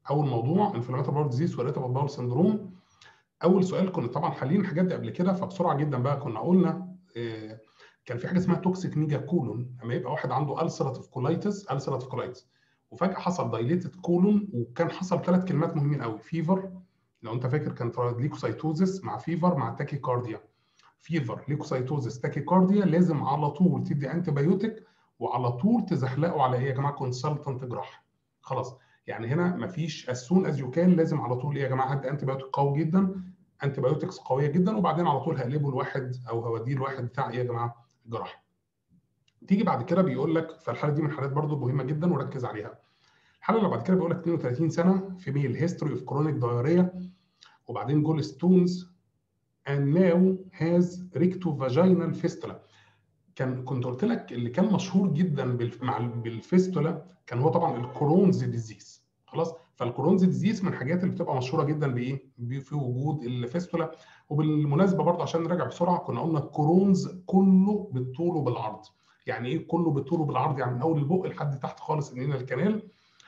اول موضوع انفلاماتوري باول ديزيز واريتابل باول سندروم اول سؤال كنا طبعا حالين الحاجات دي قبل كده فبسرعه جدا بقى كنا قلنا آه، كان في حاجه اسمها توكسيك ميجا كولون لما يبقى واحد عنده السراتيف كولايتس السراتيف كولايتس وفجاه حصل دايليتد كولون وكان حصل ثلاث كلمات مهمين قوي فيفر لو انت فاكر كان ليكوسايتوزس مع فيفر مع تاكيكارديا فيفر ليكوسايتوزس تاكيكارديا لازم على طول تدي انتي بايوتيك وعلى طول تزحلقوا على ايه يا جماعه كونسلتنت جراح خلاص يعني هنا مفيش as soon as you can لازم على طول ايه يا جماعه هدي انتي بايوتيك قوي جدا انتي بايوتكس قويه جدا وبعدين على طول هقلبه لواحد او هوديه لواحد بتاع ايه يا جماعه جراحه تيجي بعد كده بيقول لك فالحاله دي من الحالات برضو مهمه جدا وركز عليها الحاله اللي بعد كده بيقول لك 32 سنه فيميل هيستوري اوف كرونيك دايريا وبعدين جول ستونز and now has rectovaginal fistula كان كنت قلت لك اللي كان مشهور جدا بالف... مع ال- بالفيستولا كان هو طبعا الكرونز ديزيز خلاص فالكرونز ديزيز من الحاجات اللي بتبقى مشهوره جدا بايه بي- في وجود الفيستولا وبالمناسبه برضه عشان نراجع بسرعه كنا قلنا الكرونز كله بالطول وبالعرض يعني ايه كله بالطول وبالعرض يعني من اول البق لحد تحت خالص اننا الكنال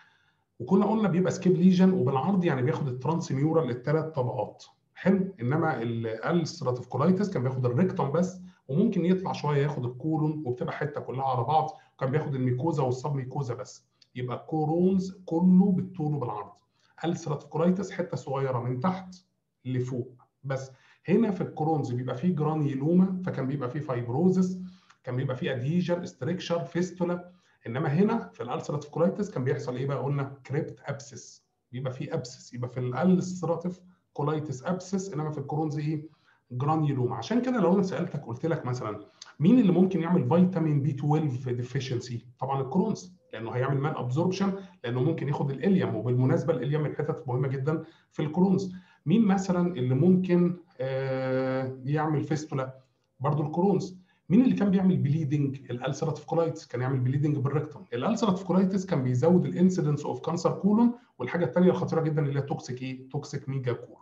وكنا قلنا بيبقى سكيب ليجن وبالعرض يعني بياخد الترانس ميورال الثلاث طبقات حلو انما الالستراتيف كولايتس كان بياخد الريكتوم بس وممكن يطلع شويه ياخد الكولون وبتبقى حته كلها على بعض وكان بياخد الميكوزا والسب ميكوزا بس يبقى كورونز كله بالطول وبالعرض السراتيف كولايتس حته صغيره من تحت لفوق بس هنا في الكرونز بيبقى فيه جرانيلوما فكان بيبقى فيه فايبروزس كان بيبقى فيه ادهيجر استريكشر فيستولا انما هنا في الالسراتيف كولايتس كان بيحصل ايه بقى قلنا كريبت ابسس بيبقى فيه ابسس يبقى في الالسراتيف كولايتس ابسس انما في الكرونز ايه جرانيلوما عشان كده لو انا سالتك قلت لك مثلا مين اللي ممكن يعمل فيتامين بي 12 ديفيشنسي طبعا الكرونز لانه هيعمل مان ابزوربشن لانه ممكن ياخد الاليوم وبالمناسبه الاليوم من الحتت مهمه جدا في الكرونز مين مثلا اللي ممكن آه يعمل فيستولا برضو الكرونز مين اللي كان بيعمل بليدنج الالسراتيف كولايتس كان يعمل بليدنج بالريكتوم الالسراتيف كولايتس كان بيزود الانسيدنس اوف كانسر كولون والحاجه الثانيه الخطيره جدا اللي هي توكسيك ايه توكسيك ميجا كولون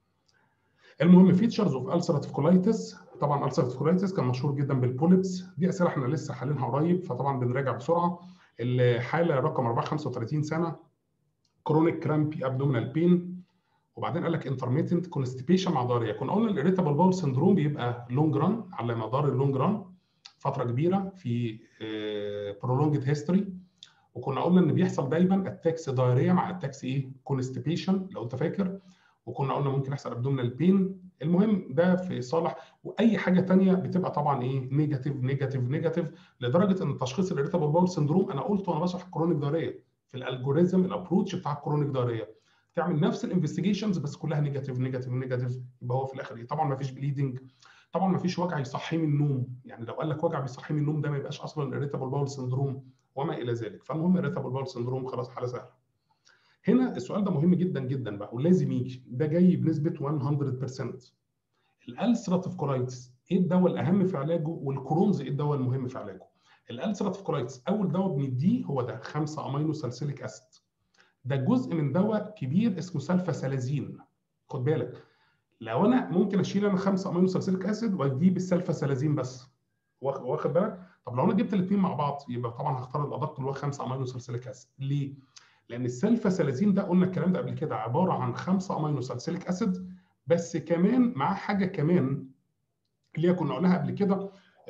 المهم فيتشرز اوف السراتيف كولايتس طبعا السراتيف كولايتس كان مشهور جدا بالبوليبس دي اسئله احنا لسه حالينها قريب فطبعا بنراجع بسرعه الحاله رقم 4 35 سنه كرونيك كرامبي ابدومينال بين وبعدين قال لك انترميتنت كونستيبيشن مع ضاريه كنا قلنا الاريتابل باول سندروم بيبقى لونج ران على مدار اللونج ران فتره كبيره في برولونجد هيستوري وكنا قلنا ان بيحصل دايما اتاكس دايريا مع اتاكس ايه كونستيبيشن لو انت فاكر وكنا قلنا ممكن يحصل ابدومينال بين المهم ده في صالح واي حاجه ثانيه بتبقى طبعا ايه نيجاتيف نيجاتيف نيجاتيف لدرجه ان تشخيص الاريتابل باول سندروم انا قلت وانا بشرح كرونيك دايريا في الالجوريزم الابروتش بتاع الكرونيك دايريا تعمل نفس الانفستيجيشنز بس كلها نيجاتيف نيجاتيف نيجاتيف يبقى هو في الاخر ايه طبعا ما فيش بليدنج طبعا ما فيش وجع يصحيه من النوم يعني لو قال لك وجع بيصحيه من النوم ده ما يبقاش اصلا اريتابل باول سندروم وما الى ذلك فالمهم اريتابل باول سندروم خلاص حاله سهله هنا السؤال ده مهم جدا جدا بقى ولازم يجي ده جاي بنسبه 100% الالسراتيف كولايتس ايه الدواء الاهم في علاجه والكرونز ايه الدواء المهم في علاجه الالسراتيف كولايتس اول دواء بنديه هو ده 5 امينو سالسيليك اسيد ده جزء من دواء كبير اسمه سلفاسالازين خد بالك لو انا ممكن اشيل انا 5 امينو سالسيليك اسيد واجيب السلفاسالازين بس واخد بالك طب لو انا جبت الاثنين مع بعض يبقى طبعا هختار الادق اللي هو 5 امينو سالسيليك اسيد ليه لان السلفاسالازين ده قلنا الكلام ده قبل كده عباره عن 5 امينو سالسيليك اسيد بس كمان معاه حاجه كمان اللي هي كنا قلناها قبل كده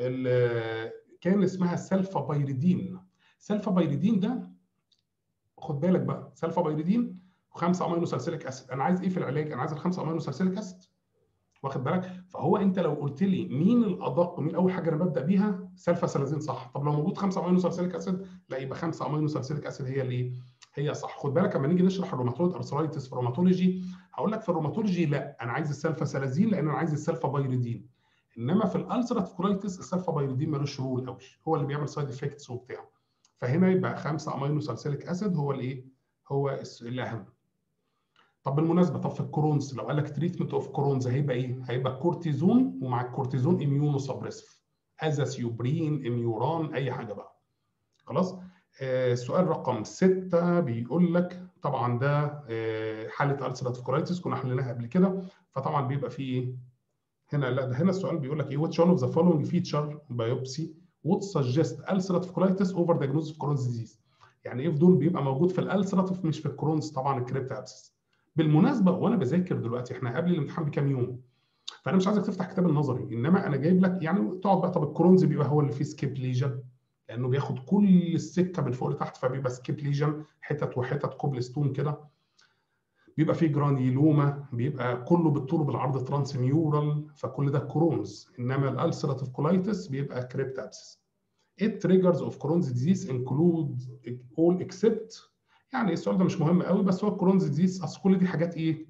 كان اسمها سلفابايريدين سلفابايريدين ده خد بالك بقى سلفابايريدين وخمسه امينو سالسيليك اسيد انا عايز ايه في العلاج انا عايز الخمسه امينو سالسيليك اسيد واخد بالك فهو انت لو قلت لي مين الادق مين اول حاجه انا ببدا بيها سلفاسالازين صح طب لو موجود 5 امينو سالسيليك اسيد لا يبقى 5 امينو سالسيليك اسيد هي الايه هي صح خد بالك لما نيجي نشرح الروماتويد ارثرايتس في الروماتولوجي هقول لك في الروماتولوجي لا انا عايز السلفاسالازين لان انا عايز السلفابايريدين انما في الالسراتيف كولايتس السلفابايريدين ملوش رول قوي هو اللي بيعمل سايد افكتس وبتاع فهنا يبقى 5 امينو سالسيليك اسيد هو الايه هو الاهم طب بالمناسبه طب في الكرونز لو قال لك تريتمنت اوف كرونز هيبقى ايه هيبقى كورتيزون ومع الكورتيزون اميونو سبريسيف ازاسيوبرين اميوران اي حاجه بقى خلاص السؤال رقم ستة بيقول لك طبعا ده حالة ألسراتيف كولايتس كنا حليناها قبل كده فطبعا بيبقى فيه ايه؟ هنا لا ده هنا السؤال بيقول لك ايه which one of the following feature biopsy would suggest ulcerative colitis over diagnosis of Crohn's disease يعني ايه فضول بيبقى موجود في الالسراتيف مش في الكرونز طبعا الكريبت ابسس بالمناسبه وانا بذاكر دلوقتي احنا قبل الامتحان بكام يوم فانا مش عايزك تفتح كتاب النظري انما انا جايب لك يعني تقعد بقى طب الكرونز بيبقى هو اللي فيه سكيب ليجن لانه بياخد كل السكه من فوق لتحت فبيبقى سكيب ليجن حتت وحتت كوبلستون كده بيبقى فيه جرانيلوما بيبقى كله بالطول وبالعرض ترانس ميورال فكل ده كرونز انما الالسراتيف كولايتس بيبقى كريبت ابسس It triggers of Crohn's disease include all except يعني السؤال ده مش مهم قوي بس هو الكرونز ديزيز اصل كل دي حاجات ايه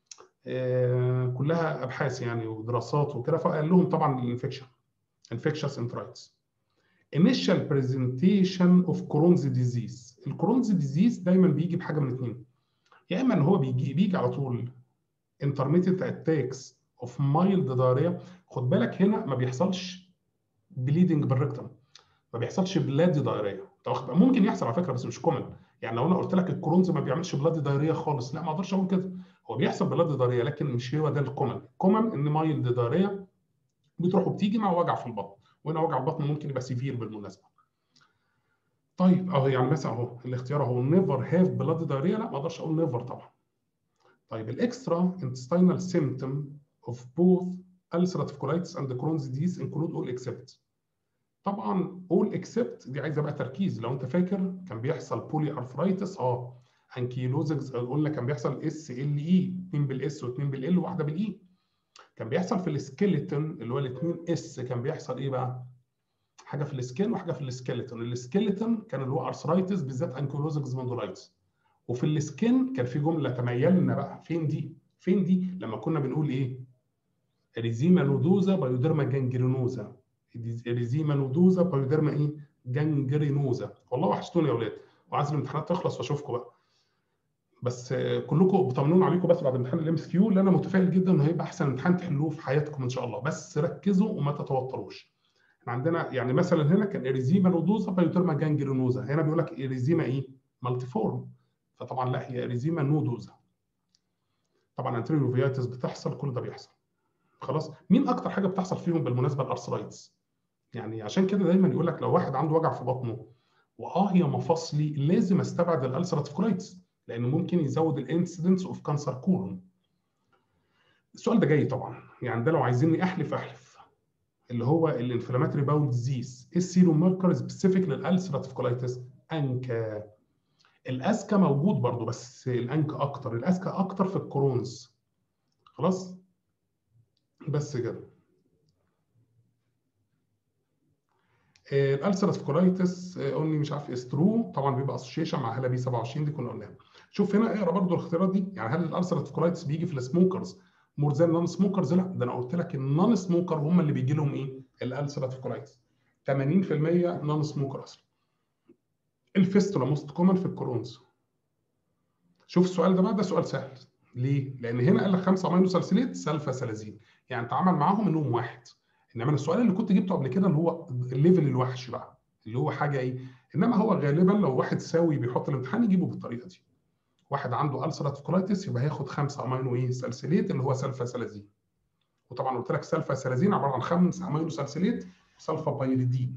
آه كلها ابحاث يعني ودراسات وكده فقال لهم طبعا الانفكشن infectious enteritis initial presentation of Crohn's disease الكرونز ديزيز دايما بيجي بحاجه من اثنين يا اما ان هو بيجي بيجي على طول intermittent attacks of mild diarrhea خد بالك هنا ما بيحصلش bleeding بالريكتم ما بيحصلش بلادي دايريه ممكن يحصل على فكره بس مش كومن يعني لو انا قلت لك الكرونز ما بيعملش بلادي دايريه خالص لا ما اقدرش اقول كده هو بيحصل بلادي دايريه لكن مش هو ده الكومن الكومن ان مايلد دايريه بتروح وبتيجي مع وجع في البطن وهنا وجع البطن ممكن يبقى سيفير بالمناسبه طيب اهو يعني مثلا اهو الاختيار اهو نيفر هاف بلادي دايريه لا ما اقدرش اقول نيفر طبعا طيب الاكسترا intestinal symptom of both ulcerative colitis and Crohn's disease include all except طبعا all except دي عايزه بقى تركيز لو انت فاكر كان بيحصل بولي ارثرايتس اه انكيلوزنجز قلنا كان بيحصل اس ال اي اثنين بالاس واثنين بالال وواحده بالاي كان بيحصل في السكيلتون اللي هو الاثنين اس كان بيحصل ايه بقى؟ حاجه في السكين وحاجه في السكيلتون السكيلتون كان اللي هو ارثرايتس بالذات انكيلوزنجز موندولايتس وفي السكين كان في جمله تميلنا بقى فين دي؟ فين دي؟ لما كنا بنقول ايه؟ ريزيما نودوزا بايوديرما جانجرينوزا اريزيما نودوزا بايوديرما ايه؟ جانجرينوزا والله وحشتوني يا اولاد وعايز الامتحانات تخلص واشوفكم بقى بس كلكم بطمنون عليكم بس بعد امتحان الام اس كيو اللي انا متفائل جدا انه هيبقى احسن امتحان تحلوه في حياتكم ان شاء الله بس ركزوا وما تتوتروش احنا عندنا يعني مثلا هنا كان اريزيما نودوزا بايوديرما جانجرينوزا هنا بيقول لك اريزيما ايه؟ مالتي فورم فطبعا لا هي اريزيما نودوزا طبعا انتريوفياتس بتحصل كل ده بيحصل خلاص مين اكتر حاجه بتحصل فيهم بالمناسبه الارثرايتس يعني عشان كده دايما يقول لك لو واحد عنده وجع في بطنه واه يا مفاصلي لازم استبعد الالسراتيف كولايتس لانه ممكن يزود الانسيدنس اوف كانسر كولون السؤال ده جاي طبعا يعني ده لو عايزيني احلف احلف اللي هو الانفلاماتوري باول ديزيز ايه السيروم ماركر سبيسيفيك للالسراتيف كولايتس انكا الاسكا موجود برضو بس الانكا اكتر الاسكا اكتر في الكرونز خلاص بس كده الالسراتيف كولايتس قلني مش عارف استرو طبعا بيبقى اسوشيشن مع هلا بي 27 دي كنا قلناها شوف هنا اقرا برضو الاختيارات دي يعني هل الالسراتيف كولايتس بيجي في السموكرز مور ذان نون سموكرز لا ده انا قلت لك النون سموكر هم اللي بيجي لهم ايه الالسراتيف كولايتس 80% نون سموكر اصلا الفيستولا موست كومن في الكرونز شوف السؤال ده بقى ده سؤال سهل ليه؟ لان هنا قال لك خمسه امينو سالسيليت سلفا سلازين يعني تعامل معاهم انهم واحد انما السؤال اللي كنت جبته قبل كده اللي هو الليفل الوحش بقى اللي هو حاجه ايه انما هو غالبا لو واحد ساوي بيحط الامتحان يجيبه بالطريقه دي واحد عنده السراتيف كولايتس يبقى هياخد خمسه امينو ايه سالسيليت اللي هو سلفا سلازين وطبعا قلت لك سلفا سلازين عباره عن خمس امينو سالسيليت وسلفا بايريدين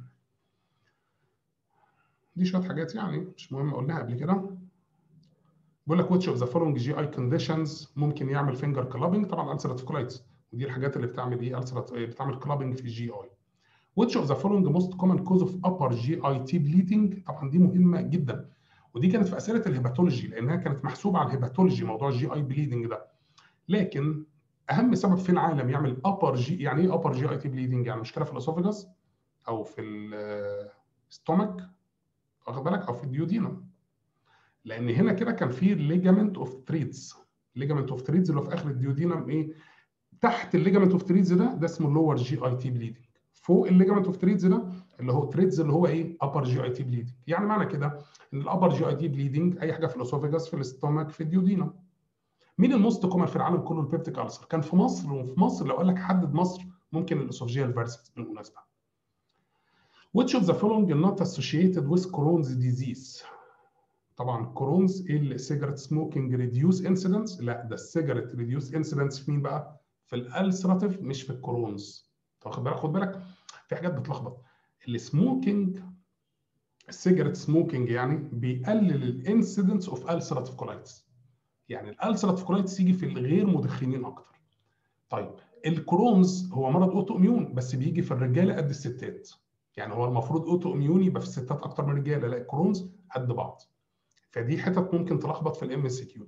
دي شويه حاجات يعني مش مهم قلناها قبل كده بيقول لك which of the following GI conditions ممكن يعمل فينجر كلابنج طبعا ulcerative colitis ودي الحاجات اللي بتعمل ايه ulcerative بتعمل كلابنج في الجي اي which of the following most common cause of upper GIT bleeding طبعا دي مهمه جدا ودي كانت في اسئله الهيباتولوجي لانها كانت محسوبه على الهيباتولوجي موضوع الجي اي بليدنج ده لكن اهم سبب في العالم يعمل upper جي يعني ايه upper GIT bleeding يعني مشكله في الاسوفجاس او في الستومك واخد بالك او في الديودينم لان هنا كده كان في ليجامنت اوف تريدز ليجامنت اوف تريدز اللي هو في اخر الديودينم ايه تحت الليجامنت اوف تريدز ده ده اسمه اللور جي اي تي بليدنج فوق الليجامنت اوف تريدز ده اللي هو تريدز اللي هو ايه ابر جي اي تي بليدنج يعني معنى كده ان الابر جي اي تي بليدنج اي حاجه في الاسوفجاس في الاستومك في الديودينم مين الموست كومن في العالم كله البيبتيك ألسر كان في مصر وفي مصر لو قال لك حدد مصر ممكن الاسوفجيال فيرسس بالمناسبه Which of the following is not associated with Crohn's disease طبعا كرونز السيجارت سموكينج ريديوس انسيدنس لا ده السيجارت ريديوس انسيدنس في مين بقى؟ في الالسراتيف مش في الكرونز واخد بالك خد بالك في حاجات بتلخبط السموكينج السيجرت سموكينج يعني بيقلل الانسيدنس اوف السراتيف كولايتس يعني الالسراتيف كولايتس يجي في الغير مدخنين اكتر طيب الكرونز هو مرض اوتو اميون بس بيجي في الرجاله قد الستات يعني هو المفروض اوتو اميون يبقى في الستات اكتر من الرجاله لا الكرونز قد بعض فدي حتت ممكن تلخبط في الام اس كيو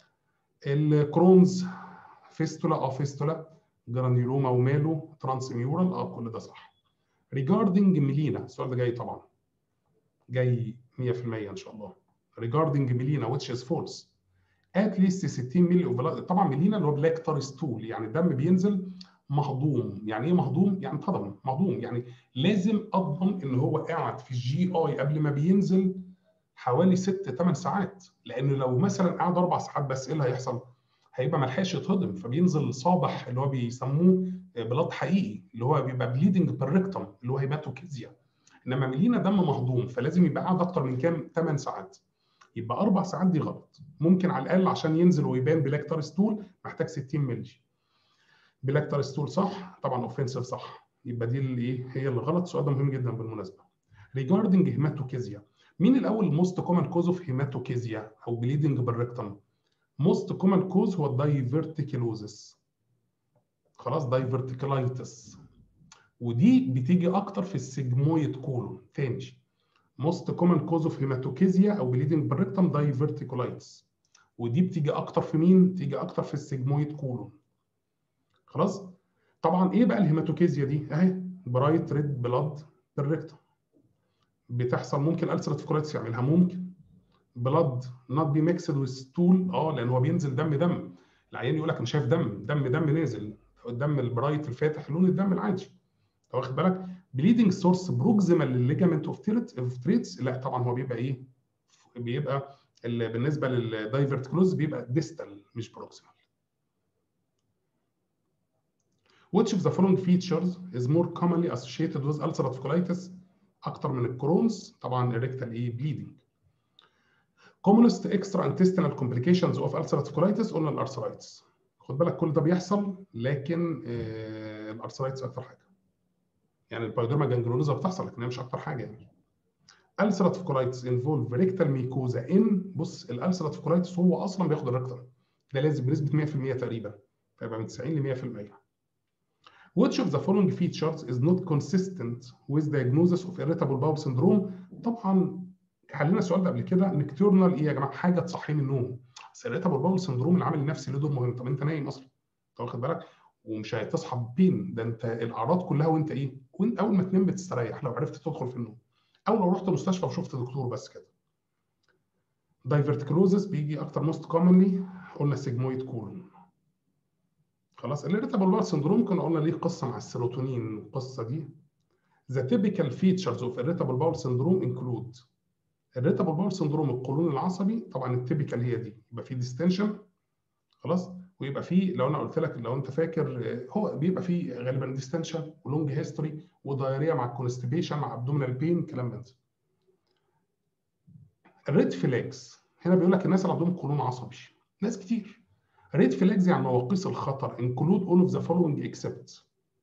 الكرونز فيستولا اه فيستولا جرانيولوما وماله ترانس ميورال اه كل ده صح ريجاردنج ميلينا السؤال ده جاي طبعا جاي 100% ان شاء الله regarding ميلينا which is false at least 60 ملي اوف طبعا ميلينا اللي هو بلاك تار ستول يعني الدم بينزل مهضوم يعني ايه مهضوم يعني اتهضم مهضوم يعني لازم اضمن ان هو قاعد في الجي اي قبل ما بينزل حوالي 6 8 ساعات لانه لو مثلا قعد اربع ساعات بس ايه اللي هيحصل؟ هيبقى ما لحقش يتهضم فبينزل صابح اللي هو بيسموه بلاد حقيقي اللي هو بيبقى بليدنج بالريكتم اللي هو هيماتوكيزيا انما ملينا دم مهضوم فلازم يبقى قاعد اكتر من كام 8 ساعات يبقى اربع ساعات دي غلط ممكن على الاقل عشان ينزل ويبان بلاك تار ستول محتاج 60 مللي بلاك تار ستول صح طبعا اوفنسيف صح يبقى دي اللي ايه هي اللي غلط السؤال ده مهم جدا بالمناسبه ريجاردنج هيماتوكيزيا مين الاول موست كومن كوز اوف هيماتوكيزيا او بليدنج بالريكتم موست كومن كوز هو الدايفرتيكلوزس خلاص دايفرتيكلايتس ودي بتيجي اكتر في السيجمويد كولون تاني موست كومن كوز اوف هيماتوكيزيا او بليدنج بالريكتم دايفرتيكولايتس ودي بتيجي اكتر في مين؟ تيجي اكتر في السيجمويد كولون خلاص؟ طبعا ايه بقى الهيماتوكيزيا دي؟ اهي برايت ريد بلاد بالريكتم بتحصل ممكن السرات كولايتس يعملها ممكن بلاد نوت بي ميكسد وذ ستول اه لان هو بينزل دم دم العيان يقول لك انا شايف دم دم دم نازل الدم البرايت الفاتح لون الدم العادي انت واخد بالك بليدنج سورس بروكسيمال للليجامنت اوف تريتس لا طبعا هو بيبقى ايه بيبقى بالنسبه للدايفرتيكلوز بيبقى ديستال مش بروكسيمال Which of the following features is more commonly associated with ulcerative colitis اكتر من الكرونز طبعا الريكتال ايه bleeding commonest extra intestinal complications of ulcerative colitis قلنا الارثرايتس خد بالك كل ده بيحصل لكن آه الارثرايتس اكتر حاجه يعني البايوديرما جانجلونيزا بتحصل لكن هي مش اكتر حاجه يعني ulcerative colitis involve rectal mucosa in بص الالسراتيف كولايتس هو اصلا بياخد الريكتال ده لازم بنسبه 100% تقريبا فيبقى من 90 ل 100% Which of the following features is not consistent with diagnosis of irritable bowel syndrome طبعا حلينا السؤال ده قبل كده نكتورنال ايه يا جماعه حاجه تصحي من النوم بس irritable bowel syndrome العامل النفسي له دور مهم طب انت نايم اصلا انت واخد بالك ومش هتصحى ببين ده انت الاعراض كلها وانت ايه وانت اول ما تنام بتستريح لو عرفت تدخل في النوم او لو رحت المستشفى وشفت دكتور بس كده دايفرتيكلوزس بيجي اكتر موست كومنلي قلنا سيجمويد كولون خلاص الاريتابل باول سندروم كنا قلنا ليه قصه مع السيروتونين القصه دي The typical features of irritable bowel syndrome include irritable bowel syndrome القولون العصبي طبعا التيبيكال هي دي يبقى في ديستنشن خلاص ويبقى في لو انا قلت لك لو انت فاكر هو بيبقى في غالبا ديستنشن ولونج هيستوري ودايريا مع كونستيبيشن مع ابدومينال بين كلام من ده. الريد فلاجز هنا بيقول لك الناس اللي عندهم قولون عصبي ناس كتير ريد فلاجز يعني مواقيس الخطر include all of the following except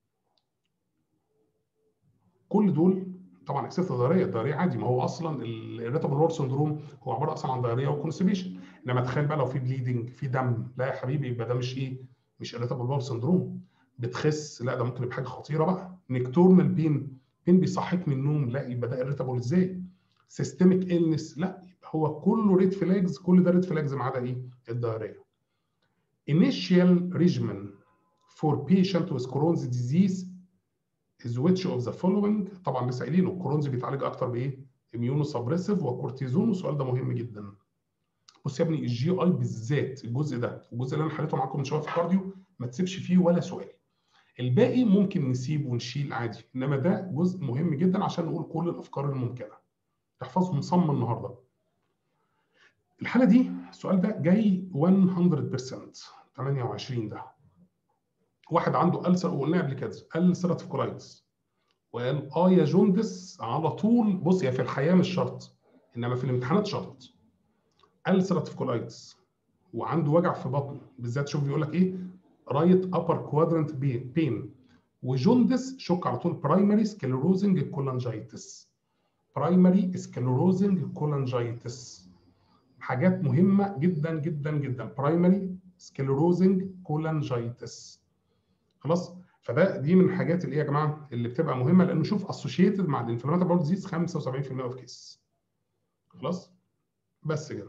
كل دول طبعا اكسبت الدايريه الدايريه عادي ما هو اصلا الريتابل وور سندروم هو عباره اصلا عن دايريه وكونستيبيشن انما تخيل بقى لو في بليدنج في دم لا يا حبيبي يبقى ده مش ايه مش الريتابل وور سندروم بتخس لا ده ممكن يبقى حاجه خطيره بقى نكتورنال بين بين بيصحيك من النوم لا يبقى ده الريتابل ازاي سيستميك النس لا يبقى هو كله ريد فلاجز كل ده ريد فلاجز ما عدا ايه الدايريه initial regimen for patient with Crohn's disease is which of the following طبعا لسه قايلينه الكرونز بيتعالج اكتر بايه؟ اميونو سبريسيف وكورتيزون والسؤال ده مهم جدا. بص يا ابني الجي اي بالذات الجزء ده الجزء اللي انا حليته معاكم من شويه في الكارديو ما تسيبش فيه ولا سؤال. الباقي ممكن نسيب ونشيل عادي انما ده جزء مهم جدا عشان نقول كل الافكار الممكنه. تحفظهم صم النهارده. الحاله دي السؤال ده جاي 100% 28 ده واحد عنده ألسر وقلنا قبل كده ألسراتيف كولايتس وقال اه يا جوندس على طول بص يا في الحياه مش شرط انما في الامتحانات شرط ألسراتيف كولايتس وعنده وجع في بطنه بالذات شوف بيقول لك ايه رايت ابر كوادرنت بين وجوندس شك على طول برايمري سكلروزنج كولانجايتس برايمري سكلروزنج كولانجايتس حاجات مهمه جدا جدا جدا برايمري سكلروزنج كولانجايتس خلاص فده دي من الحاجات اللي ايه يا جماعه اللي بتبقى مهمه لانه شوف اسوشيتد مع الانفلاماتوري بول ديزيز 75% اوف كيس خلاص بس كده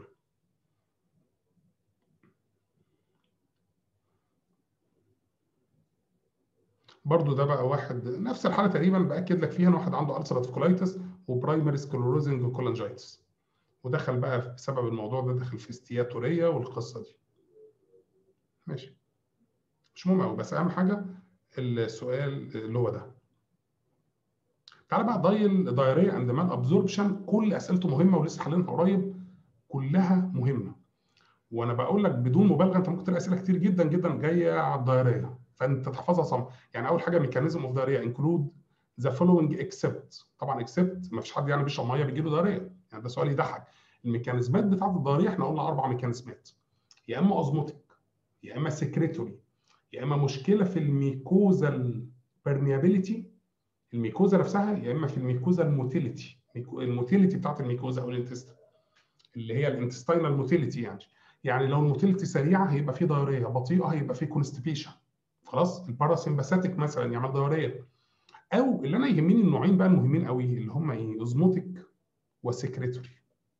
برضو ده بقى واحد نفس الحاله تقريبا باكد لك فيها ان واحد عنده السراتيف كولايتس وبرايمري سكلروزنج كولانجايتس ودخل بقى بسبب الموضوع ده دخل في استياتوريه والقصه دي ماشي مش مهم قوي بس اهم حاجه السؤال اللي هو ده تعالى بقى دايل دايريا اند مال ابزوربشن كل اسئلته مهمه ولسه حلينها قريب كلها مهمه وانا بقول لك بدون مبالغه انت ممكن تلاقي اسئله كتير جدا جدا جايه على الدايريه فانت تحفظها صم يعني اول حاجه ميكانيزم اوف دايريا انكلود ذا فولوينج اكسبت طبعا اكسبت ما فيش حد يعني بيشرب ميه بيجي له دايريا يعني ده سؤال يضحك الميكانيزمات بتاعت الدايريا احنا قلنا اربع ميكانيزمات يا اما اوزموتيك يا اما سكريتوري يا اما مشكله في الميكوزا بيرميابيليتي الميكوزا نفسها يا اما في الميكوزا الموتيليتي الموتيليتي بتاعت الميكوزا او الانتستين اللي هي الانتستينال موتيليتي يعني يعني لو الموتيليتي سريعه هيبقى في دايريه بطيئه هيبقى في كونستيبيشن خلاص الباراسمباثيك مثلا يعمل دايريه او اللي انا يهمني النوعين بقى المهمين قوي اللي هم ايه اوزموتيك وسكريتوري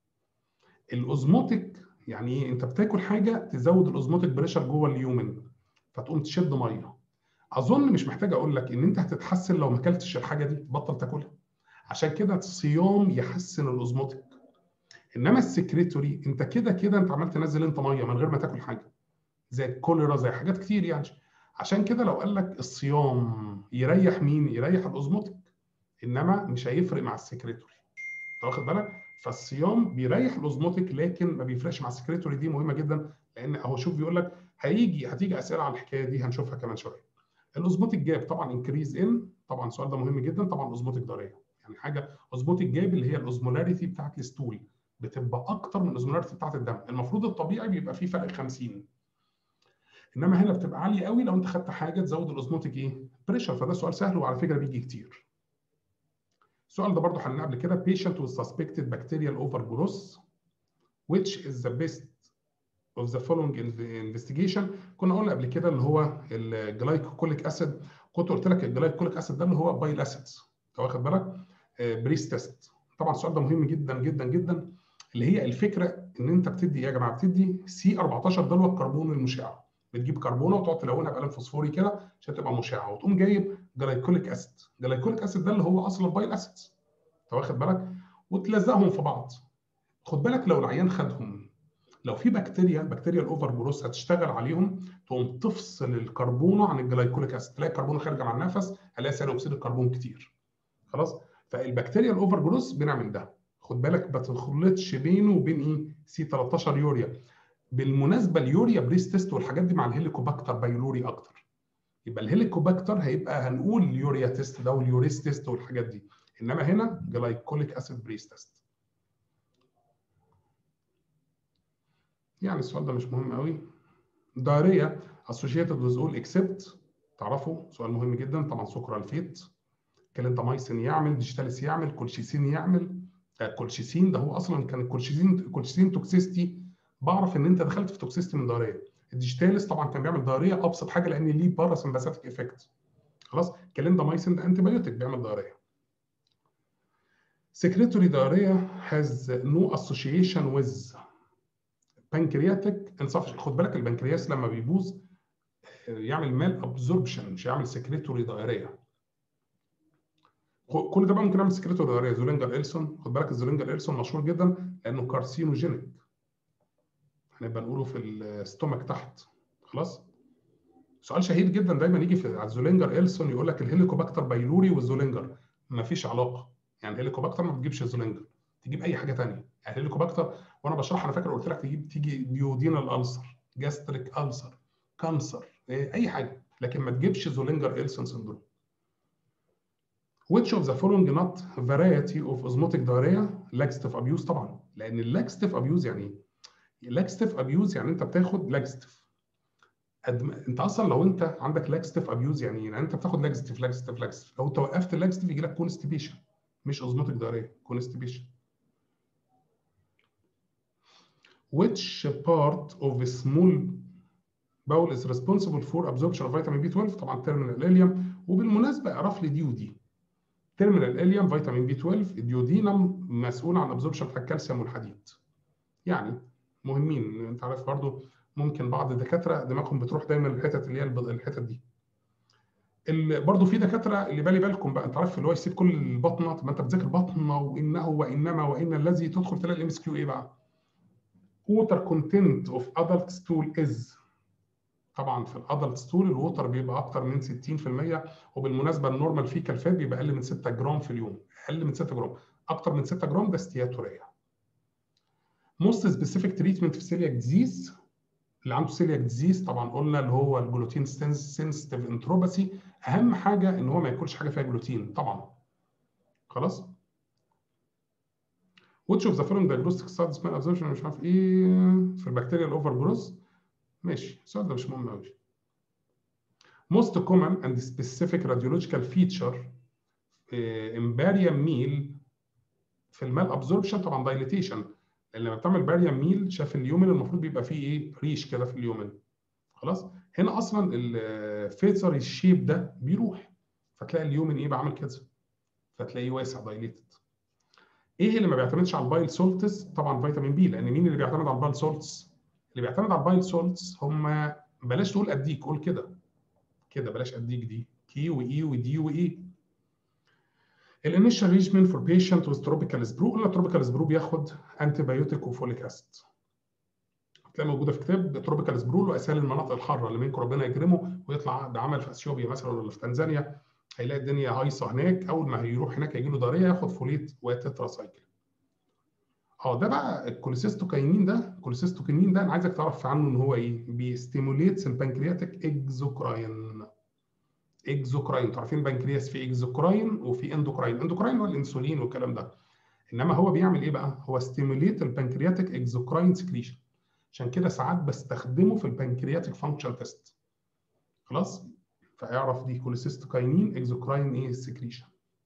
الاوزموتيك يعني ايه انت بتاكل حاجه تزود الاوزموتيك بريشر جوه اليومن فتقوم تشد ميه اظن مش محتاج اقول لك ان انت هتتحسن لو ما اكلتش الحاجه دي تبطل تاكلها عشان كده الصيام يحسن الاوزموتيك انما السكريتوري انت كده كده انت عمال تنزل انت ميه من غير ما تاكل حاجه زي الكوليرا زي حاجات كتير يعني عشان كده لو قال لك الصيام يريح مين يريح الاوزموتيك انما مش هيفرق مع السكريتوري انت واخد بالك فالصيام بيريح الاوزموتيك لكن ما بيفرقش مع السكريتوري دي مهمه جدا لان اهو شوف بيقول لك هيجي هتيجي اسئله على الحكايه دي هنشوفها كمان شويه الاوزموتيك جاب طبعا انكريز ان طبعا السؤال ده مهم جدا طبعا اوزموتيك ضريه يعني حاجه اوزموتيك جاب اللي هي الاوزمولاريتي بتاعت الستول بتبقى اكتر من الاوزمولاريتي بتاعت الدم المفروض الطبيعي بيبقى فيه فرق 50 انما هنا بتبقى عاليه قوي لو انت خدت حاجه تزود الاوزموتيك ايه بريشر فده سؤال سهل وعلى فكره بيجي كتير السؤال ده برضه حلناه قبل كده patient with suspected bacterial overgrowth which is the best of the following investigation كنا قلنا قبل كده اللي هو الجلايكوليك اسيد كنت قلت لك الجلايكوليك اسيد ده اللي هو بايل اسيدز انت واخد بالك بريس تيست طبعا السؤال ده مهم جدا جدا جدا اللي هي الفكره ان انت بتدي يا جماعه بتدي سي 14 ده اللي هو الكربون المشع بتجيب كربونه وتقعد تلونها بقلم فوسفوري كده عشان تبقى مشعه وتقوم جايب جلايكوليك اسيد جلايكوليك اسيد ده اللي هو اصل البايل اسيدز انت واخد بالك وتلزقهم في بعض خد بالك لو العيان خدهم لو في بكتيريا بكتيريا الاوفر جروس هتشتغل عليهم تقوم تفصل الكربونه عن الجلايكوليك اسيد تلاقي الكربون خارج مع النفس هلاقي ثاني اكسيد الكربون كتير خلاص فالبكتيريا الاوفر جروس بنعمل ده خد بالك ما تخلطش بينه وبين ايه سي 13 يوريا بالمناسبه اليوريا بريس تيست والحاجات دي مع الهيليكوباكتر بايلوري اكتر يبقى الهيليكوباكتر هيبقى هنقول اليوريا تيست ده واليوريس تيست والحاجات دي انما هنا جلايكوليك اسيد بريس تيست يعني السؤال ده مش مهم قوي دايريا associated with all except تعرفوا سؤال مهم جدا طبعا سكرالفيت كلينتامايسين يعمل ديجيتاليس يعمل كولشيسين يعمل كولشيسين ده هو اصلا كان الكولشيسين الكولشيسين توكسيستي بعرف ان انت دخلت في توكسيستي من دايريا الديجيتاليس طبعا كان بيعمل دايريا ابسط حاجه لان ليه بارا سمباثيك افكت خلاص كليندامايسين ده انتي بايوتيك بيعمل دايريا secretory diarrhea has no association with pancreatic insufficient خد بالك البنكرياس لما بيبوظ يعمل مال ابزوربشن مش يعمل سكريتوري دايريا كل ده بقى ممكن يعمل سكريتوري دايريا زولينجر إلسون خد بالك الزولينجر إلسون مشهور جدا لانه كارسينوجينيك هنبقى نقوله في الستومك تحت خلاص سؤال شهير جدا دايما يجي في على الزولينجر إلسون يقول لك الهيليكوباكتر بايلوري والزولينجر ما فيش علاقه يعني الهيليكوباكتر ما بتجيبش الزولينجر تجيب اي حاجه ثانيه يعني الهيليكوباكتر وانا بشرح انا فاكر قلت لك تجيب تيجي ديودينال السر جاستريك السر كانسر اي حاجه لكن ما تجيبش زولينجر إلسون سندروم which of the following not variety of osmotic diarrhea laxative abuse طبعا لان اللاكستيف ابيوز يعني ايه؟ اللاكستيف ابيوز يعني انت بتاخد لاكستيف أدم... انت اصلا لو انت عندك لاكستيف ابيوز يعني ايه؟ يعني انت بتاخد لاكستيف لاكستيف لاكستيف لو انت وقفت اللاكستيف يجي لك كونستيبيشن مش اوزموتيك دايريا كونستيبيشن which part of a small bowel is responsible for absorption of vitamin B12 طبعا terminal ileum وبالمناسبه اعرف لي دي ودي terminal ileum فيتامين B12 الديودينم مسؤول عن absorption بتاع الكالسيوم والحديد يعني مهمين انت عارف برضو ممكن بعض الدكاتره دماغهم بتروح دايما الحتت اللي هي الحتت دي برضه في دكاتره اللي بالي بالكم بقى انت عارف اللي هو يسيب كل البطنه طب ما انت بتذاكر بطنه وانه وانما وان الذي تدخل تلاقي الام اس كيو ايه بقى؟ water content of adult stool is طبعا في الادلت ستول الووتر بيبقى اكتر من 60% وبالمناسبه النورمال فيكال فات بيبقى اقل من 6 جرام في اليوم اقل من 6 جرام اكتر من 6 جرام ده استياتوريه موست سبيسيفيك تريتمنت في سيلياك ديزيز اللي عنده سيلياك ديزيز طبعا قلنا اللي هو الجلوتين سنسيتيف انتروباسي اهم حاجه ان هو ما ياكلش حاجه فيها جلوتين طبعا خلاص which of the following diagnostic studies من observation مش عارف ايه في البكتيريا الاوفر جروث ماشي السؤال ده مش مهم قوي most common and specific radiological feature in barium meal في المال ابزوربشن طبعا دايليتيشن لان لما بتعمل باريم ميل شاف اليومن المفروض بيبقى فيه ايه ريش كده في اليومن خلاص هنا اصلا الفيتسر الشيب ده بيروح فتلاقي اليومن ايه بعمل كده فتلاقيه واسع دايليتد ايه اللي ما بيعتمدش على البايل سولتس طبعا فيتامين بي لان مين اللي بيعتمد على البايل سولتس اللي بيعتمد على البايل سولتس هم بلاش تقول اديك قول كده كده بلاش اديك دي كي واي ودي واي الانيشال ريجمنت فور بيشنت وذ تروبيكال سبرو قلنا تروبيكال سبرو بياخد انتي بايوتيك وفوليك اسيد هتلاقي موجوده في كتاب تروبيكال سبرو له اسهل المناطق الحاره اللي منكم ربنا يكرمه ويطلع ده عمل في اثيوبيا مثلا ولا في تنزانيا هيلاقي الدنيا هايصه هناك اول ما هيروح هناك هيجي له ضريه ياخد فوليت وتترا سايكل اه ده بقى الكوليسيستوكاينين ده الكوليسيستوكاينين ده انا عايزك تعرف عنه ان هو ايه بيستيموليتس البنكرياتيك اكزوكراين اكزوكراين انتوا عارفين البنكرياس في اكزوكراين وفي اندوكراين اندوكراين هو الانسولين والكلام ده انما هو بيعمل ايه بقى هو ستيموليت البنكرياتيك اكزوكراين سكريشن عشان كده ساعات بستخدمه في البنكرياتيك فانكشن تيست خلاص فاعرف دي كوليسيستوكاينين اكزوكراين ايه سكريشن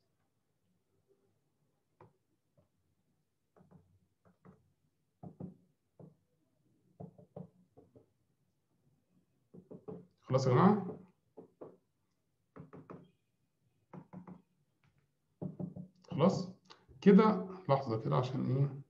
خلاص يا جماعه خلاص كده لحظه كده عشان ايه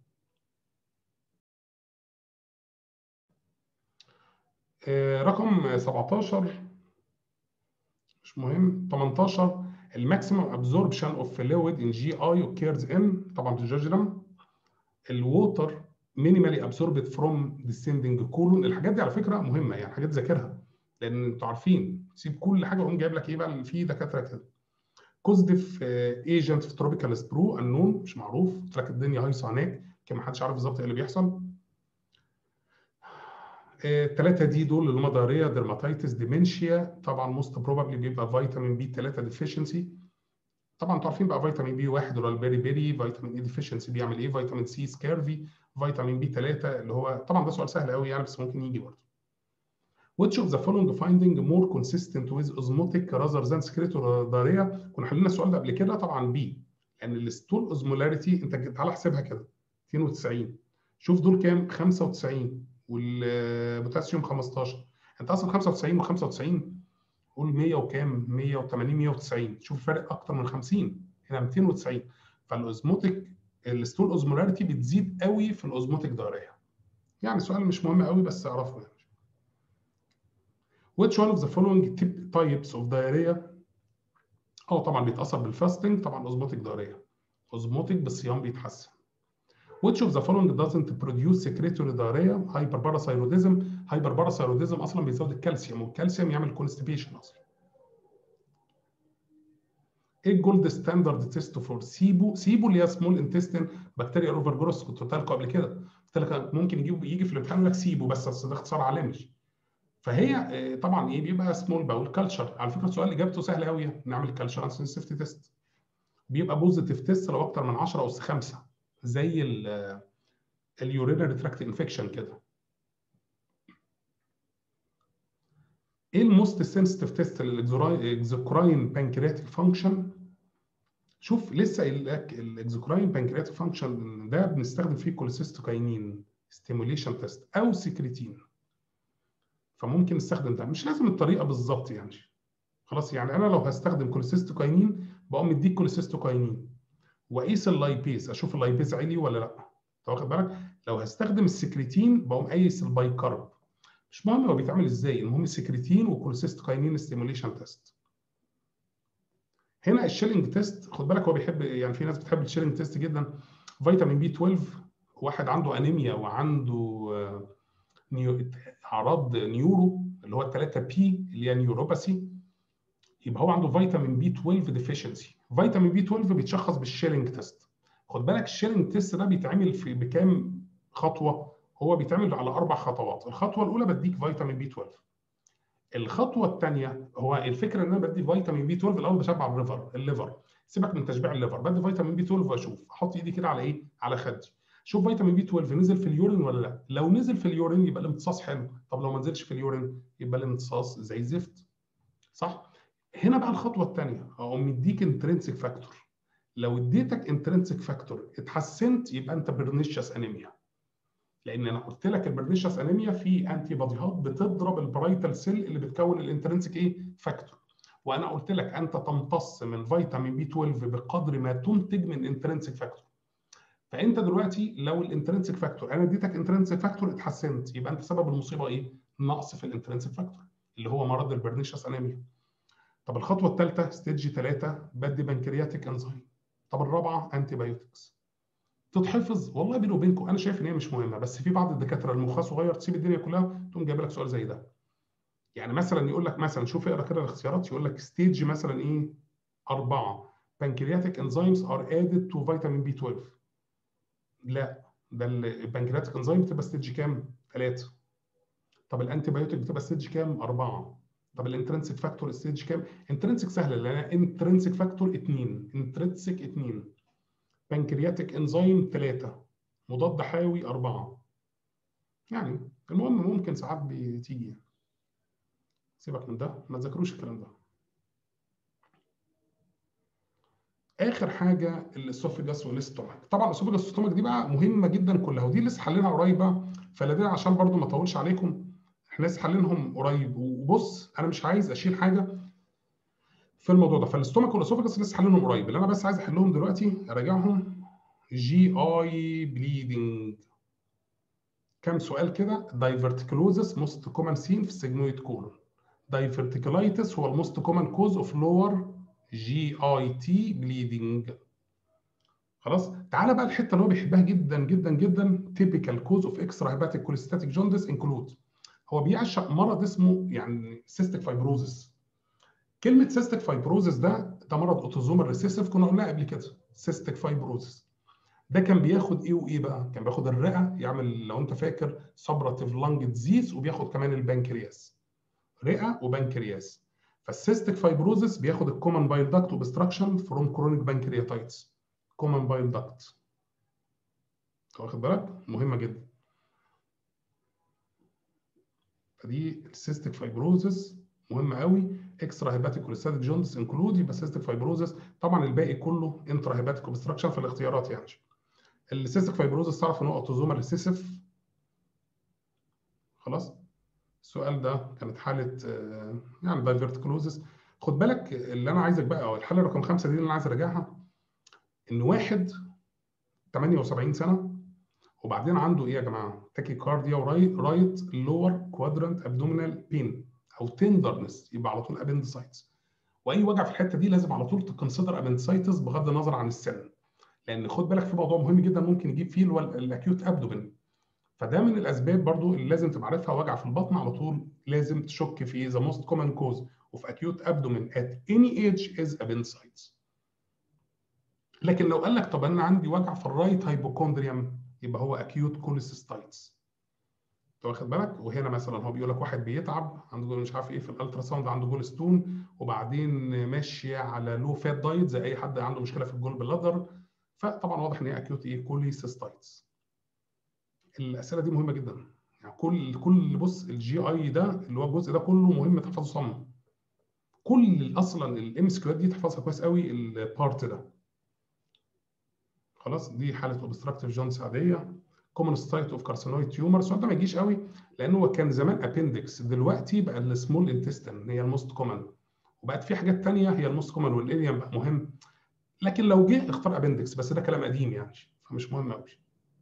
آه رقم 17 مش مهم 18 الماكسيمم ابزوربشن اوف فلويد ان جي اي اوكيرز ان طبعا في الجوجرام الووتر مينيمالي ابسوربت فروم ديسندنج كولون الحاجات دي على فكره مهمه يعني حاجات ذاكرها لان انتوا عارفين سيب كل حاجه وقوم جايب لك ايه بقى في دكاتره كده كوزديف ايجنت في تروبيكال سبرو النون مش معروف قلت لك الدنيا هايصه هناك كان ما حدش عارف بالظبط ايه اللي بيحصل الثلاثه دي دول اللي هم ضريريه ديرماتيتس ديمنشيا طبعا موست بروبابلي بيبقى فيتامين بي 3 ديفيشنسي طبعا انتوا عارفين بقى فيتامين بي 1 ولا البيري بيري فيتامين اي ديفيشنسي بيعمل ايه فيتامين سي سكيرفي فيتامين بي 3 اللي هو طبعا ده سؤال سهل قوي يعني بس ممكن يجي برضه Which of the following finding more consistent with osmotic rather than secretory diarrhea؟ كنا حلينا السؤال ده قبل كده طبعا بي لان الستول اوزمولاريتي انت تعالى احسبها كده 92 شوف دول كام 95 والبوتاسيوم 15 انت اصلا 95 و95 قول 100 وكام 180 190 شوف الفرق اكتر من 50 هنا 290 فالاوزموتيك الستول اوزمولاريتي بتزيد قوي في الاوزموتيك دايريا يعني سؤال مش مهم قوي بس اعرفه يعني Which one of the following types of diarrhea اه طبعا بيتاثر بالفاستنج طبعا اوزموتيك دايريا اوزموتيك بالصيام بيتحسن Which of the following doesn't produce secretory diarrhea hyperparathyroidism hyperparathyroidism اصلا بيزود الكالسيوم والكالسيوم يعمل constipation اصلا ايه الجولد ستاندرد تيست فور سيبو سيبو اللي هي سمول انتستين بكتيريا اوفر جروس كنت قلت لكم قبل كده قلت لك ممكن يجي يجي في الامتحان يقول لك سيبو بس اصل ده اختصار عالمي فهي طبعا ايه بيبقى سمول باول كلتشر على فكره السؤال اجابته سهله قوي نعمل كلتشر سنسيتيفيتي تيست بيبقى بوزيتيف تيست لو اكتر من 10 اس 5 زي اليورينري تراكت انفكشن كده ايه الموست سنسيتيف تيست للاكزوكراين بانكرياتيك فانكشن شوف لسه قايل لك الاكزوكراين بانكرياتيك فانكشن ده بنستخدم فيه كوليسيستوكاينين ستيموليشن تيست او سكريتين فممكن نستخدم ده مش لازم الطريقه بالظبط يعني خلاص يعني انا لو هستخدم كوليسيستوكاينين بقوم مديك كوليسيستوكاينين واقيس اللايبيز اشوف اللايبيز عالي ولا لا انت واخد بالك لو هستخدم السكريتين بقوم قايس البايكارب مش مهم هو بيتعمل ازاي المهم السكريتين وكوليسيستوكاينين ستيموليشن تيست هنا الشيلنج تيست خد بالك هو بيحب يعني في ناس بتحب الشيلنج تيست جدا فيتامين بي 12 واحد عنده انيميا وعنده نيو اعراض نيورو اللي هو 3 بي اللي هي نيوروباثي يبقى هو عنده فيتامين بي 12 ديفيشنسي فيتامين بي 12 بيتشخص بالشيلنج تيست خد بالك الشيلنج تيست ده بيتعمل في بكام خطوه هو بيتعمل على اربع خطوات الخطوه الاولى بديك فيتامين بي 12 الخطوه الثانيه هو الفكره ان انا بدي فيتامين بي 12 الاول بشبع الليفر الليفر سيبك من تشبيع الليفر بدي فيتامين بي 12 واشوف احط ايدي كده على ايه على خدي شوف فيتامين بي 12 نزل في اليورين ولا لا لو نزل في اليورين يبقى الامتصاص حلو طب لو ما نزلش في اليورين يبقى الامتصاص زي الزفت صح هنا بقى الخطوه الثانيه اقوم مديك انترنسك فاكتور لو اديتك انترنسك فاكتور اتحسنت يبقى انت برنيشيوس انيميا لان انا قلت لك البرنيشيوس انيميا في انتي بوديهات بتضرب البرايتال سيل اللي بتكون الانترنسك ايه فاكتور وانا قلت لك انت تمتص من فيتامين بي 12 بقدر ما تنتج من انترنسك فاكتور فانت دلوقتي لو الانترنسك فاكتور انا اديتك انترنسك فاكتور اتحسنت يبقى انت سبب المصيبه ايه نقص في الانترنسك فاكتور اللي هو مرض البرنيشيوس انيميا طب الخطوه الثالثه ستيج 3 بدي بنكرياتيك انزيم طب الرابعه انتي بايوتكس تتحفظ والله بيني وبينكم انا شايف ان هي مش مهمه بس في بعض الدكاتره المخها صغير تسيب الدنيا كلها تقوم جايب لك سؤال زي ده يعني مثلا يقول لك مثلا شوف اقرا كده الاختيارات يقول لك ستيج مثلا ايه أربعة pancreatic enzymes are added to vitamin B12 لا ده البنكرياتيك انزيم بتبقى ستيج كام؟ ثلاثة طب الانتي بايوتيك بتبقى ستيج كام؟ أربعة طب الانترنسك فاكتور ستيج كام؟ انترنسك سهلة لأن انترنسك فاكتور 2 انترنسك 2 بنكرياتيك انزيم 3 مضاد حيوي 4 يعني المهم ممكن ساعات بتيجي سيبك من ده ما تذاكروش الكلام ده اخر حاجه الاسوفيجاس والاستومك طبعا الاسوفيجاس والاستومك دي بقى مهمه جدا كلها ودي لسه حلينها قريبه فلا عشان برضو ما اطولش عليكم احنا لسه حلينهم قريب وبص انا مش عايز اشيل حاجه في الموضوع ده فالاستومك والاسوفيجاس لسه حلينهم قريب اللي انا بس عايز احلهم دلوقتي اراجعهم جي اي بليدنج كام سؤال كده دايفرتيكلوزس موست كومن سين في السجنويد كولون دايفرتيكولايتس هو الموست كومن كوز اوف لور جي اي تي بليدنج خلاص تعالى بقى الحته اللي هو بيحبها جدا جدا جدا تيبيكال كوز اوف اكسترا هيباتيك كوليستاتيك جوندس انكلود هو بيعشق مرض اسمه يعني سيستيك فايبروزس كلمه سيستيك فايبروزس ده ده مرض اوتوزومال ريسيسيف كنا قلناه قبل كده سيستيك فايبروزس ده كان بياخد ايه وايه بقى كان بياخد الرئه يعمل لو انت فاكر سبراتيف لانج ديزيز وبياخد كمان البنكرياس رئه وبنكرياس فالسيستيك فايبروزس بياخد الكومن بايل داكت اوبستراكشن فروم كرونيك بانكرياتايتس كومن بايل داكت واخد بالك مهمه جدا فدي السيستيك فايبروزس مهمه قوي اكسترا هيباتيك كوليستاتيك جوندس انكلود يبقى سيستيك فايبروزس طبعا الباقي كله انترا هيباتيك اوبستراكشن في الاختيارات يعني السيستيك فايبروزس تعرف ان هو اوتوزومال ريسيسيف خلاص السؤال ده كانت حاله يعني دايفرتيكلوزس خد بالك اللي انا عايزك بقى الحاله رقم خمسه دي اللي انا عايز اراجعها ان واحد 78 سنه وبعدين عنده ايه يا جماعه؟ تاكي كارديا ورايت لور كوادرانت ابدومينال بين او تندرنس يبقى على طول ابندسايتس واي وجع في الحته دي لازم على طول تكونسيدر ابندسايتس بغض النظر عن السن لان خد بالك في موضوع مهم جدا ممكن يجيب فيه اللي هو الاكيوت ابدومين فده من الاسباب برضو اللي لازم تبقى عارفها وجع في البطن على طول لازم تشك في ذا موست كومن كوز اوف acute abdomen at any age is appendicitis لكن لو قال لك طب انا عندي وجع في الرايت هايبوكوندريوم يبقى هو acute cholecystitis انت واخد بالك وهنا مثلا هو بيقول لك واحد بيتعب عنده مش عارف ايه في الالترا ساوند عنده جول ستون وبعدين ماشي على لو فات دايت زي اي حد عنده مشكله في الجول بلادر فطبعا واضح ان هي اكيوت ايه كوليسيستايتس الاسئله دي مهمه جدا يعني كل كل بص الجي اي ده اللي هو الجزء ده كله مهم تحفظه صم كل اصلا الام اس كيو دي تحفظها كويس قوي البارت ده خلاص دي حاله اوبستراكتيف جونز عاديه كومن سايت اوف كارسينويد تيومر السؤال ده ما يجيش قوي لان هو كان زمان ابندكس دلوقتي بقى السمول انتستين هي الموست كومن وبقت في حاجات ثانيه هي الموست كومن والاليم بقى مهم لكن لو جه اختار ابندكس بس ده كلام قديم يعني فمش مهم قوي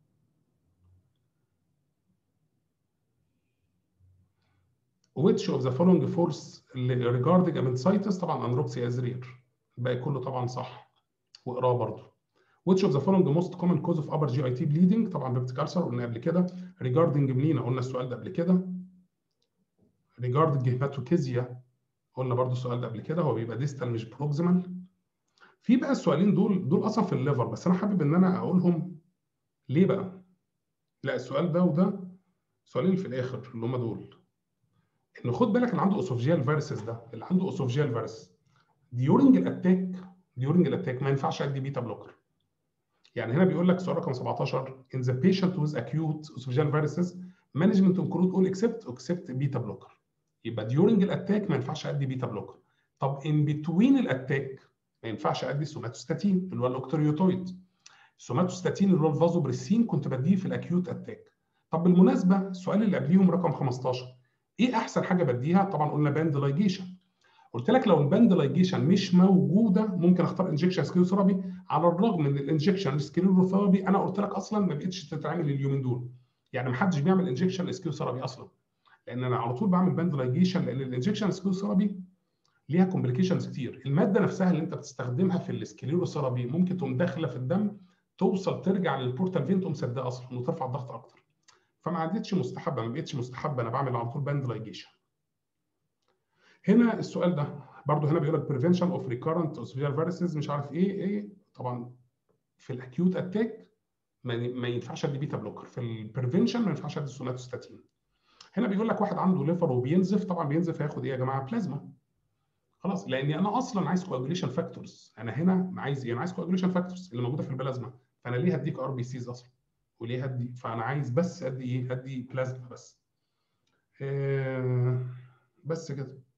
which of the following force regarding appendicitis طبعا انروكسيا از رير الباقي كله طبعا صح واقراه برضه which of the following most common cause of upper GIT bleeding طبعا بيبتيك ألسر قلنا قبل كده regarding ملينا قلنا السؤال ده قبل كده regarding هيماتوكيزيا قلنا برضو السؤال ده قبل كده هو بيبقى ديستال مش بروكسيمال في بقى السؤالين دول دول اصلا في الليفر بس انا حابب ان انا اقولهم ليه بقى لا السؤال ده وده السؤالين اللي في الاخر اللي هم دول ان خد بالك اللي عنده اوسوفجيال فيرسز ده اللي عنده اوسوفجيال فيرس ديورنج الاتاك ديورنج الاتاك ما ينفعش ادي بيتا بلوكر يعني هنا بيقول لك سؤال رقم 17 in the patient with acute esophageal varices management include all except except beta blocker يبقى during الاتاك ما ينفعش ادي بيتا بلوكر طب in between الاتاك ما ينفعش ادي سوماتوستاتين اللي هو الاوكتريوتويد السوماتوستاتين اللي هو الفازوبريسين كنت بديه في الاكيوت اتاك طب بالمناسبه السؤال اللي قبليهم رقم 15 ايه احسن حاجه بديها طبعا قلنا باند لايجيشن قلت لك لو الباند لايجيشن مش موجوده ممكن اختار انجكشن سكيوثيرابي على الرغم من الانجكشن سكيوثيرابي انا قلت لك اصلا ما بقتش تتعمل اليومين دول يعني ما حدش بيعمل انجكشن سكيوثيرابي اصلا لان انا على طول بعمل باند لايجيشن لان الانجكشن سكيوثيرابي ليها كومبليكيشنز كتير الماده نفسها اللي انت بتستخدمها في السكليروثيرابي ممكن تقوم داخله في الدم توصل ترجع للبورتال فين تقوم سدها اصلا وترفع الضغط اكتر فما عادتش مستحبه ما بقتش مستحبه انا بعمل على طول باند لايجيشن هنا السؤال ده برضه هنا بيقول لك بريفنشن اوف ريكارنت اوسفيال فيروسز مش عارف ايه ايه طبعا في الاكيوت اتاك ما ينفعش ادي بيتا بلوكر في البريفنشن ما ينفعش ادي سوناتوستاتين هنا بيقول لك واحد عنده ليفر وبينزف طبعا بينزف هياخد ايه يا جماعه بلازما خلاص لاني انا اصلا عايز كواجوليشن فاكتورز انا هنا عايز ايه انا عايز كواجوليشن فاكتورز اللي موجوده في البلازما فانا ليه هديك ار بي سيز اصلا وليه هدي فانا عايز بس ادي ايه ادي بلازما بس آه بس كده